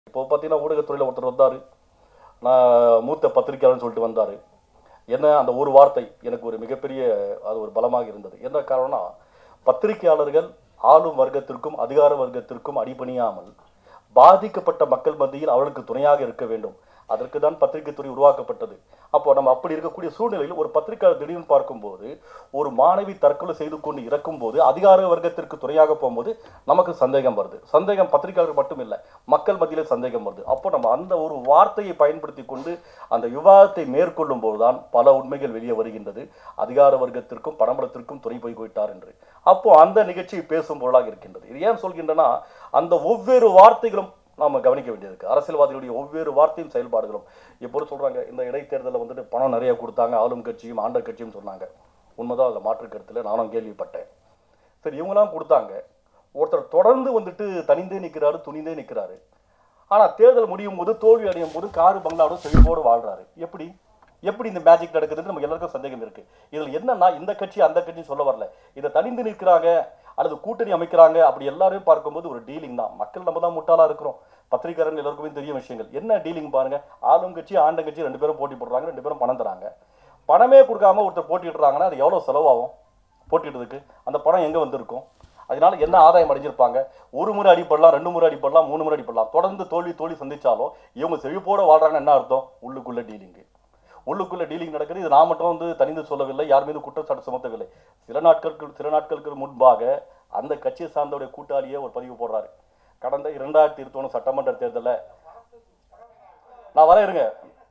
இப்போ பார்த்தீங்கன்னா ஊடகத்துறையில் ஒருத்தர் வந்தார் நான் மூத்த பத்திரிக்கையாளர்னு சொல்லிட்டு வந்தார் என்ன அந்த ஒரு வார்த்தை எனக்கு ஒரு மிகப்பெரிய அது ஒரு பலமாக இருந்தது என்ன காரணம்னா பத்திரிகையாளர்கள் ஆளும் வர்க்கத்திற்கும் அதிகார வர்க்கத்திற்கும் அடிபணியாமல் பாதிக்கப்பட்ட மக்கள் மத்தியில் அவர்களுக்கு துணையாக இருக்க வேண்டும் அதற்கு தான் பத்திரிகை துறை உருவாக்கப்பட்டது அப்போ நம்ம அப்படி இருக்கக்கூடிய சூழ்நிலையில் ஒரு பத்திரிகையாளர் திடீர்னு பார்க்கும்போது ஒரு மாணவி தற்கொலை செய்து கொண்டு இறக்கும்போது அதிகார வர்க்கத்திற்கு துணையாக போகும்போது நமக்கு சந்தேகம் வருது சந்தேகம் பத்திரிகையாளர் மட்டும் இல்லை மக்கள் மத்தியிலே சந்தேகம் வருது அப்போ நம்ம அந்த ஒரு வார்த்தையை பயன்படுத்தி கொண்டு அந்த விவாதத்தை மேற்கொள்ளும் போதுதான் பல உண்மைகள் வெளியே வருகின்றது அதிகார வர்க்கத்திற்கும் பணபலத்திற்கும் துணை போய் போயிட்டார் என்று அப்போ அந்த நிகழ்ச்சியை பேசும் பொருளாக இருக்கின்றது இது ஏன் சொல்கின்றனா அந்த ஒவ்வொரு வார்த்தைகளும் நாம கவனிக்க வேண்டியது இருக்கு அரசியல்வாதிகளுடைய ஒவ்வொரு வார்த்தையும் செயல்பாடுகளும் இப்போ சொல்றாங்க இந்த இடைத்தேர்தலில் வந்துட்டு பணம் நிறைய கொடுத்தாங்க ஆளும் கட்சியும் ஆண்ட கட்சியும் சொன்னாங்க உண்மைதான் அதில் மாற்று கருத்தில் நானும் கேள்விப்பட்டேன் சரி இவங்களாம் கொடுத்தாங்க ஒருத்தர் தொடர்ந்து வந்துட்டு தனிந்தே நிற்கிறாரு துணிந்தே நிற்கிறாரு ஆனா தேர்தல் முடியும் போது தோல்வி அடையும் போது காரு பங்களாவோட செழிப்போடு வாழ்றாரு எப்படி எப்படி இந்த மேஜிக் நடக்குதுன்னு நம்ம எல்லாருக்கும் சந்தேகம் இருக்கு இதுல என்னன்னா இந்த கட்சி அந்த கட்சி சொல்ல வரல இதை தனிந்து நிற்கிறாங்க அல்லது கூட்டணி அமைக்கிறாங்க அப்படி எல்லாரையும் பார்க்கும்போது ஒரு டீலிங் தான் மக்கள் நம்ம தான் முட்டாளா இருக்கிறோம் பத்திரிகையாளர்கள் எல்லாருக்குமே தெரிய விஷயங்கள் என்ன டீலிங் பாருங்க ஆளும் கட்சி ஆண்ட கட்சி ரெண்டு பேரும் போட்டி போடுறாங்க ரெண்டு பேரும் பணம் தராங்க பணமே கொடுக்காம ஒருத்தர் போட்டிடுறாங்கன்னா அது எவ்வளவு செலவாகும் போட்டிடுறதுக்கு அந்த பணம் எங்க வந்திருக்கும் அதனால என்ன ஆதாயம் அடைஞ்சிருப்பாங்க ஒரு முறை அடிப்படலாம் ரெண்டு முறை அடிப்படலாம் மூணு முறை அடிப்படலாம் தொடர்ந்து தோல்வி தோல்வி சந்திச்சாலும் இவங்க செழிப்போட வாழ்றாங்கன்னு என்ன அர்த்தம் உள்ளுக்குள்ள டீலிங்கு உள்ளுக்குள்ள டீலிங் நடக்குது இது நான் மட்டும் வந்து தனிந்து சொல்லவில்லை யார் மீது குற்றச்சாட்டு சுமத்தவில்லை சில நாட்களுக்கு சில நாட்களுக்கு முன்பாக அந்த கட்சியை சார்ந்தவுடைய கூட்டாளியே ஒரு பதிவு போடுறாரு கடந்த இரண்டாயிரத்தி இருபத்தி ஒன்று சட்டமன்ற தேர்தலில் நான் வர இருங்க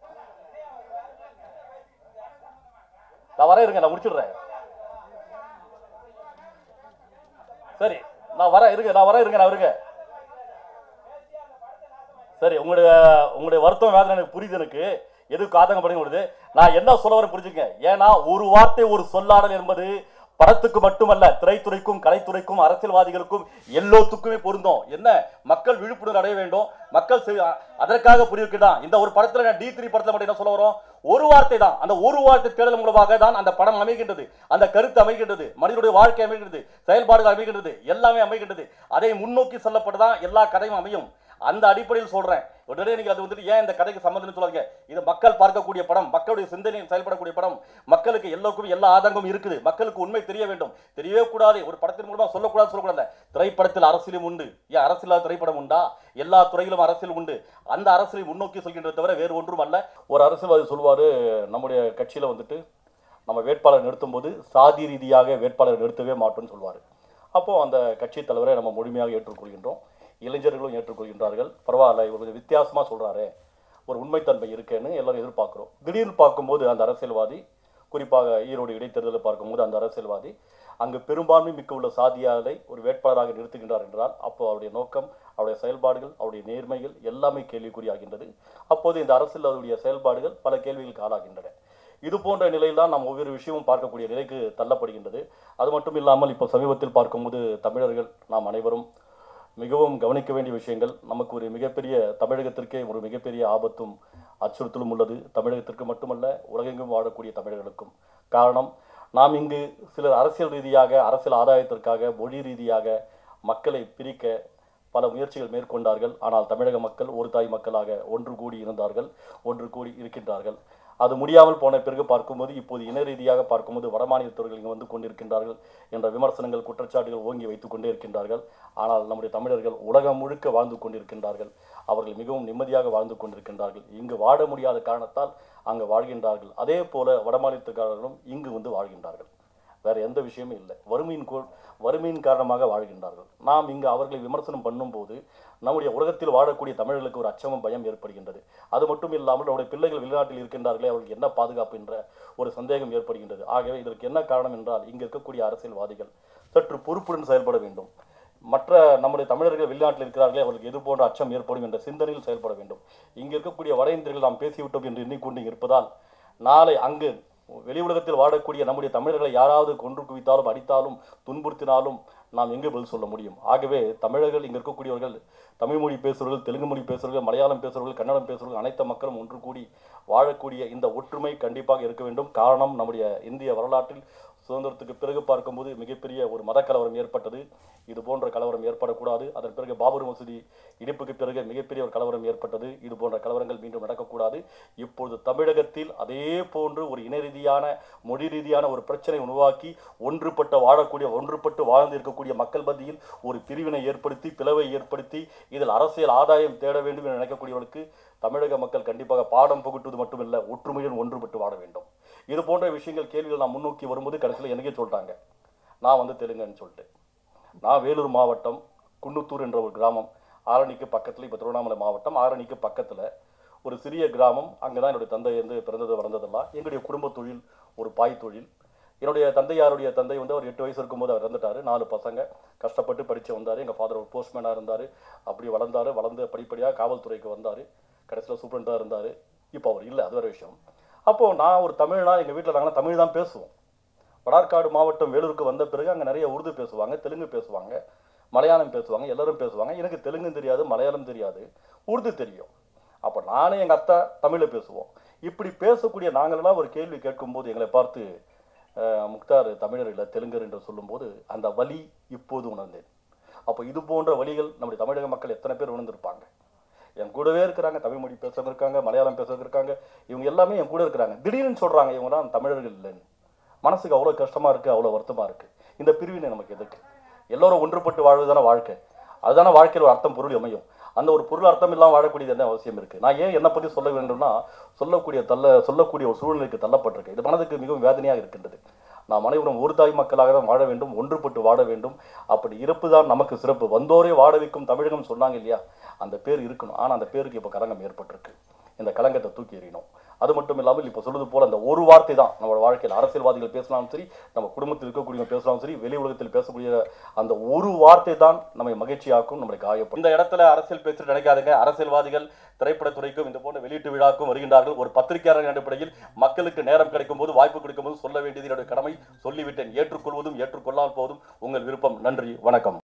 நான் வர இருங்க நான் முடிச்சிடுறேன் சரி நான் வர இருங்க நான் வர இருங்க நான் இருங்க சரி உங்களுடைய உங்களுடைய வருத்தம் வேதனை எனக்கு புரியுது எனக்கு எதுக்கு ஆதங்கப்படுங்க விடுது நான் என்ன சொல்ல வரேன் புரிஞ்சுங்க ஏன்னா ஒரு வார்த்தை ஒரு சொல்லாடல் என்பது படத்துக்கு மட்டுமல்ல திரைத்துறைக்கும் கலைத்துறைக்கும் அரசியல்வாதிகளுக்கும் எல்லோத்துக்குமே பொருந்தும் என்ன மக்கள் விழிப்புணர்வு அடைய வேண்டும் மக்கள் செய்- அதற்காக புரிவிக்கிறான் இந்த ஒரு படத்துல நான் டி த்ரீ படத்துல மட்டும் என்ன சொல்ல வரோம் ஒரு வார்த்தை தான் அந்த ஒரு வார்த்தை தேடல் மூலமாக தான் அந்த படம் அமைகின்றது அந்த கருத்து அமைகின்றது மனிதனுடைய வாழ்க்கை அமைகின்றது செயல்பாடுகள் அமைகின்றது எல்லாமே அமைகின்றது அதை முன்னோக்கி செல்லப்பட்டுதான் எல்லா கதையும் அமையும் அந்த அடிப்படையில் சொல்றேன் உடனே நீங்க அது வந்துட்டு ஏன் இந்த கதைக்கு சம்மந்தம் சொல்லாதீங்க இது மக்கள் பார்க்கக்கூடிய படம் மக்களுடைய சிந்தனையில் செயல்படக்கூடிய படம் மக்களுக்கு எல்லோருக்கும் எல்லா ஆதங்கமும் இருக்குது மக்களுக்கு உண்மை தெரிய வேண்டும் தெரியவே கூடாது ஒரு படத்தின் மூலமா சொல்லக்கூடாது சொல்லக்கூடாது திரைப்படத்தில் அரசியலும் உண்டு ஏன் அரசியல் திரைப்படம் உண்டா எல்லா துறையிலும் அரசியல் உண்டு அந்த அரசியலை முன்னோக்கி சொல்கின்றத தவிர வேறு ஒன்றும் அல்ல ஒரு அரசியல்வாதி சொல்வாரு நம்முடைய கட்சியில வந்துட்டு நம்ம வேட்பாளர் நிறுத்தும் போது சாதி ரீதியாக வேட்பாளர் நிறுத்தவே மாட்டோம்னு சொல்வார் அப்போ அந்த கட்சி தலைவரை நம்ம முழுமையாக ஏற்றுக்கொள்கின்றோம் இளைஞர்களும் ஏற்றுக்கொள்கின்றார்கள் பரவாயில்ல இவர் கொஞ்சம் வித்தியாசமா சொல்றாரு ஒரு உண்மைத்தன்மை இருக்குன்னு எல்லாரும் எதிர்பார்க்கிறோம் திடீர்னு பார்க்கும்போது அந்த அரசியல்வாதி குறிப்பாக ஈரோடு இடைத்தேர்தலை பார்க்கும்போது அந்த அரசியல்வாதி அங்கு பெரும்பான்மை மிக்க உள்ள சாதியாரை ஒரு வேட்பாளராக நிறுத்துகின்றார் என்றால் அப்போ அவருடைய நோக்கம் அவருடைய செயல்பாடுகள் அவருடைய நேர்மைகள் எல்லாமே கேள்விக்குறியாகின்றது அப்போது இந்த அரசியல்வாதியுடைய செயல்பாடுகள் பல கேள்விகளுக்கு ஆளாகின்றன இது போன்ற நிலையில் தான் நாம் ஒவ்வொரு விஷயமும் பார்க்கக்கூடிய நிலைக்கு தள்ளப்படுகின்றது அது மட்டும் இல்லாமல் இப்போ சமீபத்தில் பார்க்கும்போது தமிழர்கள் நாம் அனைவரும் மிகவும் கவனிக்க வேண்டிய விஷயங்கள் நமக்கு ஒரு மிகப்பெரிய தமிழகத்திற்கே ஒரு மிகப்பெரிய ஆபத்தும் அச்சுறுத்தலும் உள்ளது தமிழகத்திற்கு மட்டுமல்ல உலகெங்கும் வாழக்கூடிய தமிழர்களுக்கும் காரணம் நாம் இங்கு சிலர் அரசியல் ரீதியாக அரசியல் ஆதாயத்திற்காக மொழி ரீதியாக மக்களை பிரிக்க பல முயற்சிகள் மேற்கொண்டார்கள் ஆனால் தமிழக மக்கள் ஒரு தாய் மக்களாக ஒன்று கூடி இருந்தார்கள் ஒன்று கூடி இருக்கின்றார்கள் அது முடியாமல் போன பிறகு பார்க்கும்போது இப்போது இன ரீதியாக பார்க்கும்போது வடமாநிலத்தவர்கள் இங்கு வந்து கொண்டிருக்கின்றார்கள் என்ற விமர்சனங்கள் குற்றச்சாட்டுகள் ஓங்கி வைத்துக் கொண்டே இருக்கின்றார்கள் ஆனால் நம்முடைய தமிழர்கள் உலகம் முழுக்க வாழ்ந்து கொண்டிருக்கின்றார்கள் அவர்கள் மிகவும் நிம்மதியாக வாழ்ந்து கொண்டிருக்கின்றார்கள் இங்கு வாழ முடியாத காரணத்தால் அங்கு வாழ்கின்றார்கள் அதே போல வடமாநிலத்துக்காரர்களும் இங்கு வந்து வாழ்கின்றார்கள் வேற எந்த விஷயமும் இல்லை வறுமையின் கோ வறுமையின் காரணமாக வாழ்கின்றார்கள் நாம் இங்கு அவர்களை விமர்சனம் பண்ணும்போது நம்முடைய உலகத்தில் வாழக்கூடிய தமிழர்களுக்கு ஒரு அச்சமும் பயம் ஏற்படுகின்றது அது மட்டும் இல்லாமல் நம்முடைய பிள்ளைகள் வெளிநாட்டில் இருக்கின்றார்களே அவர்களுக்கு என்ன பாதுகாப்பு என்ற ஒரு சந்தேகம் ஏற்படுகின்றது ஆகவே இதற்கு என்ன காரணம் என்றால் இங்கு இருக்கக்கூடிய அரசியல்வாதிகள் சற்று பொறுப்புடன் செயல்பட வேண்டும் மற்ற நம்முடைய தமிழர்கள் வெளிநாட்டில் இருக்கிறார்களே அவர்களுக்கு எது போன்ற அச்சம் ஏற்படும் என்ற சிந்தனையில் செயல்பட வேண்டும் இங்கு இருக்கக்கூடிய வட இந்தியர்கள் நாம் பேசிவிட்டோம் என்று எண்ணிக்கொண்டு இருப்பதால் நாளை அங்கு வெளி உலகத்தில் வாழக்கூடிய நம்முடைய தமிழர்களை யாராவது கொன்று குவித்தாலும் அடித்தாலும் துன்புறுத்தினாலும் நாம் எங்கே பதில் சொல்ல முடியும் ஆகவே தமிழர்கள் இங்கு இருக்கக்கூடியவர்கள் தமிழ் மொழி பேசுபவர்கள் தெலுங்கு மொழி பேசுபவர்கள் மலையாளம் பேசுபவர்கள் கன்னடம் பேசுபவர்கள் அனைத்து மக்களும் ஒன்று கூடி வாழக்கூடிய இந்த ஒற்றுமை கண்டிப்பாக இருக்க வேண்டும் காரணம் நம்முடைய இந்திய வரலாற்றில் சுதந்திரத்துக்கு பிறகு பார்க்கும்போது மிகப்பெரிய ஒரு மத கலவரம் ஏற்பட்டது இது போன்ற கலவரம் ஏற்படக்கூடாது அதன் பிறகு பாபர் மசூதி இடிப்புக்கு பிறகு மிகப்பெரிய ஒரு கலவரம் ஏற்பட்டது இது போன்ற கலவரங்கள் மீண்டும் நடக்கக்கூடாது இப்பொழுது தமிழகத்தில் அதே போன்று ஒரு இன ரீதியான மொழி ரீதியான ஒரு பிரச்சனை உருவாக்கி ஒன்றுபட்ட வாழக்கூடிய ஒன்றுபட்டு வாழ்ந்து இருக்கக்கூடிய மக்கள் மத்தியில் ஒரு பிரிவினை ஏற்படுத்தி பிளவை ஏற்படுத்தி இதில் அரசியல் ஆதாயம் தேட வேண்டும் என்று நினைக்கக்கூடியவர்களுக்கு தமிழக மக்கள் கண்டிப்பாக பாடம் புகட்டுவது மட்டுமில்ல ஒற்றுமையுடன் ஒன்றுபட்டு வாழ வேண்டும் இது போன்ற விஷயங்கள் கேள்விகள் நான் முன்னோக்கி வரும்போது கடைசியில் எனக்கே சொல்லிட்டாங்க நான் வந்து தெலுங்குன்னு சொல்லிட்டு நான் வேலூர் மாவட்டம் குன்னத்தூர் என்ற ஒரு கிராமம் ஆரணிக்கு பக்கத்தில் இப்போ திருவண்ணாமலை மாவட்டம் ஆரணிக்கு பக்கத்தில் ஒரு சிறிய கிராமம் அங்கே தான் என்னுடைய தந்தை வந்து பிறந்தது வளர்ந்ததெல்லாம் எங்களுடைய குடும்ப தொழில் ஒரு பாய் தொழில் என்னுடைய தந்தையாருடைய தந்தை வந்து ஒரு எட்டு வயசு இருக்கும்போது அவர் இறந்துட்டார் நாலு பசங்க கஷ்டப்பட்டு படித்து வந்தார் எங்கள் ஃபாதர் ஒரு போஸ்ட்மேனாக இருந்தார் அப்படி வளர்ந்தார் வளர்ந்து படிப்படியாக காவல்துறைக்கு வந்தார் கடைசியில் சூப்பரண்டாக இருந்தார் இப்போ அவர் இல்லை அது வேறு விஷயம் அப்போது நான் ஒரு தமிழ்னா எங்கள் வீட்டில் நாங்களாம் தமிழ் தான் பேசுவோம் வடார்காடு மாவட்டம் வேலூருக்கு வந்த பிறகு அங்கே நிறைய உருது பேசுவாங்க தெலுங்கு பேசுவாங்க மலையாளம் பேசுவாங்க எல்லாரும் பேசுவாங்க எனக்கு தெலுங்கு தெரியாது மலையாளம் தெரியாது உருது தெரியும் அப்போ நானே எங்கள் அத்தா தமிழில் பேசுவோம் இப்படி பேசக்கூடிய நாங்களெல்லாம் ஒரு கேள்வி கேட்கும்போது எங்களை பார்த்து அஹ், முக்தார் தமிழர் இல்லை தெலுங்கர் என்று சொல்லும்போது அந்த வலி இப்போது உணர்ந்தேன் அப்போ இது போன்ற வழிகள் நம்முடைய தமிழக மக்கள் எத்தனை பேர் உணர்ந்திருப்பாங்க என் கூடவே இருக்கிறாங்க தமிழ் மொழி பேசுறவங்க இருக்காங்க மலையாளம் பேசுறவங்க இருக்காங்க இவங்க எல்லாமே என் கூட இருக்கிறாங்க திடீர்னு சொல்றாங்க இவங்க தான் தமிழர்கள் இல்லைன்னு மனசுக்கு அவ்வளோ கஷ்டமா இருக்கு அவ்வளோ வருத்தமா இருக்கு இந்த பிரிவினை நமக்கு எதுக்கு எல்லோரும் ஒன்றுபட்டு வாழ்வதுதானே வாழ்க்கை அதுதானே வாழ்க்கையில் ஒரு அர்த்தம் பொருள் அமையும் அந்த ஒரு பொருள் அர்த்தம் இல்லாமல் வாழக்கூடியது என்ன அவசியம் இருக்கு நான் ஏன் என்னை பற்றி சொல்ல வேண்டும்னா சொல்லக்கூடிய தள்ள சொல்லக்கூடிய ஒரு சூழ்நிலைக்கு தள்ளப்பட்டிருக்கு இது மனதுக்கு மிகவும் வேதனையாக இருக்கின்றது நாம் அனைவரும் ஒரு தாய் மக்களாக தான் வாழ வேண்டும் ஒன்றுபட்டு வாழ வேண்டும் அப்படி இருப்பு தான் நமக்கு சிறப்பு வந்தோரே வாழ வைக்கும் தமிழகம் சொன்னாங்க இல்லையா அந்த பேர் இருக்கணும் ஆனால் அந்த பேருக்கு இப்போ கலங்கம் ஏற்பட்டிருக்கு இந்த கலங்கத்தை தூக்கி எறியணும் அது மட்டும் இல்லாமல் இப்போ சொல்றது போல அந்த ஒரு வார்த்தை தான் நம்மளோட வாழ்க்கையில் அரசியல்வாதிகள் பேசினாலும் சரி நம்ம குடும்பத்தில் இருக்கக்கூடியவங்க பேசினாலும் சரி வெளி உலகத்தில் பேசக்கூடிய அந்த ஒரு வார்த்தை தான் நம்மை மகிழ்ச்சியாக்கும் நம்மளை காயப்படும் இந்த இடத்துல அரசியல் பேச்சு நினைக்காதுங்க அரசியல்வாதிகள் திரைப்படத்துறைக்கும் இந்த போன்ற வெளியீட்டு விழாக்கும் வருகின்றார்கள் ஒரு பத்திரிகையாளர் அடிப்படையில் மக்களுக்கு நேரம் கிடைக்கும் போது வாய்ப்பு கிடைக்கும் போது சொல்ல வேண்டியது என்னுடைய கடமை சொல்லிவிட்டேன் ஏற்றுக்கொள்வதும் ஏற்றுக்கொள்ளாமல் போவதும் உங்கள் விருப்பம் நன்றி வணக்கம்